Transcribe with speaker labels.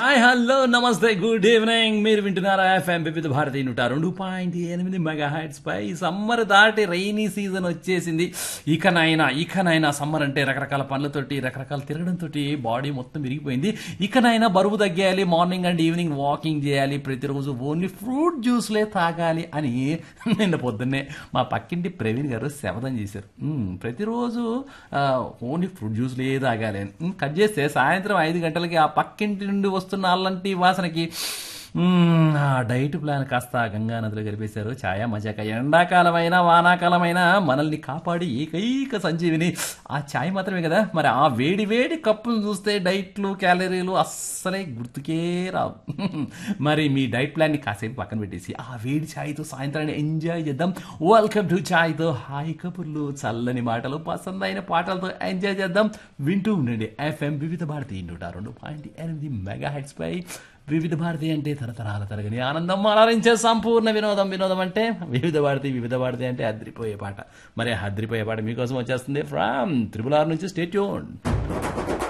Speaker 1: hi hello నమస్తే good evening మీరు వింటున్నారా ఎఫ్ఎం వివిధ భారతి నూట రెండు పాయింట్ ఎనిమిది మెగా హైట్స్ పై సమ్మర్ దాటి రైనీ సీజన్ వచ్చేసింది ఇకనైనా ఇకనైనా సమ్మర్ అంటే రకరకాల పనులతోటి రకరకాల తిరగడంతో బాడీ మొత్తం విరిగిపోయింది ఇకనైనా బరువు తగ్గేయాలి మార్నింగ్ అండ్ ఈవినింగ్ వాకింగ్ చేయాలి ప్రతిరోజు ఓన్లీ ఫ్రూట్ జ్యూస్లే తాగాలి అని నిన్న పొద్దున్నే మా పక్కింటి ప్రవీణ్ గారు శపథం చేశారు మ్మ్, ప్రతిరోజు ఆ, ఓన్లీ ఫ్రూట్ జ్యూస్లే తాగాలి అని మ్మ్, కట్ చేస్తే సాయంత్రం ఐదు గంటలకి ఆ పక్కింటి నుండి వస్తున్న అల్లంటి వాసనకి మ్మ్, ఆ డైట్ ప్లాన్ కాస్త గంగా నదిలో గడిపేశారు ఛాయా మజాక ఎండాకాలమైనా వానాకాలమైనా మనల్ని కాపాడి ఏకైక సంజీవిని ఆ ఛాయ్ మాత్రమే కదా మరి ఆ వేడి వేడి కప్పును చూస్తే డైట్లు క్యాలరీలు అస్సలే గుర్తుకే రావు మరి మీ డైట్ ప్లాన్ని కాసేపు పక్కన పెట్టేసి ఆ వేడి ఛాయ్తో సాయంత్రాన్ని ఎంజాయ్ చేద్దాం వెల్కమ్ టు ఛాయ్తో హాయ్ కబుర్లు చల్లని మాటలు పసందైన పాటలతో ఎంజాయ్ చేద్దాం వింటూ ఉండండి ఎఫ్ఎం వివిధ భారతి నూట రెండు పాయింట్ ఎనిమిది మెగా హెడ్స్ పై వివిధ భారతి అంటే తరతరాల తరగని ఆనందం అలరించే సంపూర్ణ వినోదం వినోదం అంటే వివిధ భారతి వివిధ భారతి అంటే అద్రిపోయే పాట మరి ఆ అద్రిపోయే పాట మీకోసం వచ్చేస్తుంది ఫ్రమ్ త్రిపుల్ ఆర్ నుంచి స్టేట్యూన్